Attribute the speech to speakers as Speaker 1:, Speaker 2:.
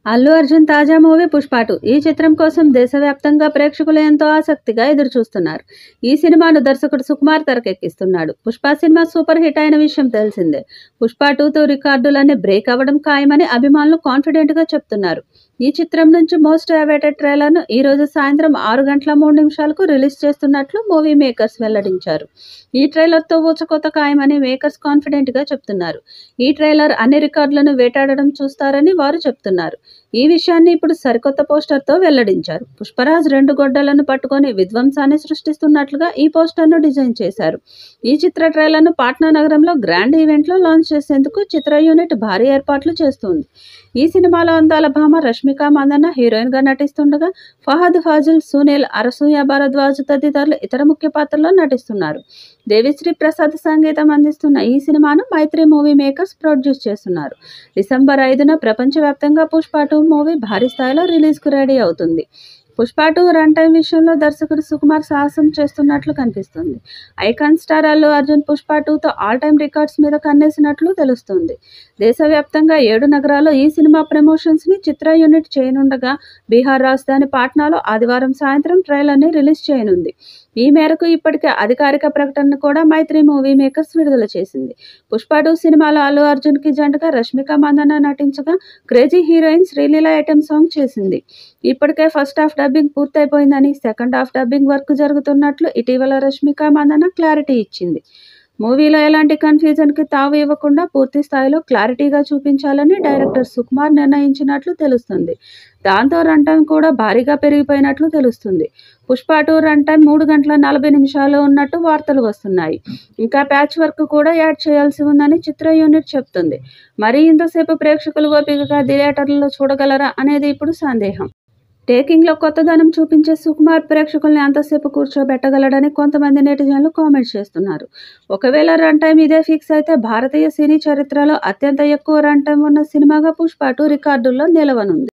Speaker 1: అల్లు అర్జున్ తాజా movie Pushpa two ఈ చిత్రం కోసం దేశవ్యాప్తంగా ప్రేక్షకులు ఎంతో ఆసక్తిగా ఎదురుచూస్తున్నారు ఈ సినిమాను దర్శకుడు సుకుమార్ తెరకెక్కిస్తున్నాడు పుష్ప సినిమా సూపర్ హిట్ అయిన విషయం తెలిసిందే పుష్ప టూతో రికార్డులన్నీ బ్రేక్ అవ్వడం ఖాయమని అభిమానులు కాన్ఫిడెంట్ గా చెప్తున్నారు ఈ చిత్రం నుంచి మోస్ట్ అవైటెడ్ ట్రైలర్ను ఈ రోజు సాయంత్రం ఆరు గంటల మూడు నిమిషాలకు రిలీజ్ చేస్తున్నట్లు మూవీ మేకర్స్ వెల్లడించారు ఈ ట్రైలర్తో ఊచకోత ఖాయమని మేకర్స్ కాన్ఫిడెంట్ గా చెప్తున్నారు ఈ ట్రైలర్ అన్ని రికార్డులను వేటాడడం చూస్తారని వారు చెప్తున్నారు ఈ విషయాన్ని ఇప్పుడు సరికొత్త పోస్టర్తో వెల్లడించారు పుష్పరాజ్ రెండు గొడ్డలను పట్టుకొని విధ్వంసాన్ని సృష్టిస్తున్నట్లుగా ఈ పోస్టర్ను డిజైన్ చేశారు ఈ చిత్ర ట్రైలర్ను పాట్నా నగరంలో గ్రాండ్ ఈవెంట్లో లాంచ్ చేసేందుకు చిత్ర యూనిట్ భారీ ఏర్పాట్లు చేస్తుంది ఈ సినిమాలో అందాల భామ రష్మిక మందన్న హీరోయిన్ గా నటిస్తుండగా ఫహద్ ఫాజిల్ సునీల్ అరసూయ భరద్వాజ్ తదితరులు ఇతర ముఖ్య పాత్రల్లో నటిస్తున్నారు దేవిశ్రీ ప్రసాద్ సంగీతం అందిస్తున్న ఈ సినిమాను మైత్రి మూవీ మేకర్స్ ప్రొడ్యూస్ చేస్తున్నారు డిసెంబర్ ఐదున ప్రపంచవ్యాప్తంగా పుష్ప టూ మూవీ భారీ స్థాయిలో రిలీజ్కు రెడీ అవుతుంది పుష్ప టూ రన్ టైం విషయంలో దర్శకుడు సుకుమార్ సాహసం చేస్తున్నట్లు కనిపిస్తుంది ఐకాన్ స్టార్ అల్లు అర్జున్ పుష్ప టూతో ఆల్ టైమ్ రికార్డ్స్ మీద కన్నేసినట్లు తెలుస్తుంది దేశవ్యాప్తంగా ఏడు నగరాల్లో ఈ సినిమా ప్రమోషన్స్ ని చిత్ర యూనిట్ చేయనుండగా బీహార్ రాజధాని పాట్నాలో ఆదివారం సాయంత్రం ట్రైలర్ని రిలీజ్ చేయనుంది ఈ మేరకు ఇప్పటికే అధికారిక ప్రకటనను కూడా మైత్రి మూవీ మేకర్స్ విడుదల చేసింది పుష్ప టూ సినిమాలో అల్లు అర్జున్ కి జంటగా రష్మిక మందన్న నటించగా crazy heroine Sreeleela item song చేసింది ఇప్పటికే ఫస్ట్ హాఫ్ డబ్బింగ్ పూర్తయిపోయిందని సెకండ్ హాఫ్ డబ్బింగ్ వర్క్ జరుగుతున్నట్లు ఇటీవల రష్మిక మందన్న క్లారిటీ ఇచ్చింది మూవీలో ఎలాంటి కన్ఫ్యూజన్కి తావు ఇవ్వకుండా పూర్తి స్థాయిలో క్లారిటీగా చూపించాలని డైరెక్టర్ సుకుమార్ నిర్ణయించినట్లు తెలుస్తుంది దాంతో రన్ టైం కూడా భారీగా పెరిగిపోయినట్లు తెలుస్తుంది పుష్ప టూ రన్ టైం మూడు గంటల నలభై నిమిషాలు ఉన్నట్టు వార్తలు వస్తున్నాయి ఇంకా ప్యాచ్ వర్క్ కూడా యాడ్ చేయాల్సి ఉందని చిత్ర యూనిట్ చెప్తుంది మరి ఇంతసేపు ప్రేక్షకులు ఓపికగా థియేటర్లలో చూడగలరా అనేది ఇప్పుడు సందేహం టేకింగ్లో కొత్తదనం చూపించే సుకుమార్ ప్రేక్షకుల్ని అంతసేపు కూర్చోబెట్టగలడని కొంతమంది నెటిజన్లు కామెంట్ చేస్తున్నారు ఒకవేళ రన్ టైం ఇదే ఫిక్స్ అయితే భారతీయ సినీ చరిత్రలో అత్యంత ఎక్కువ రన్ టైం ఉన్న సినిమాగా పుష్ప టూ రికార్డుల్లో నిలవనుంది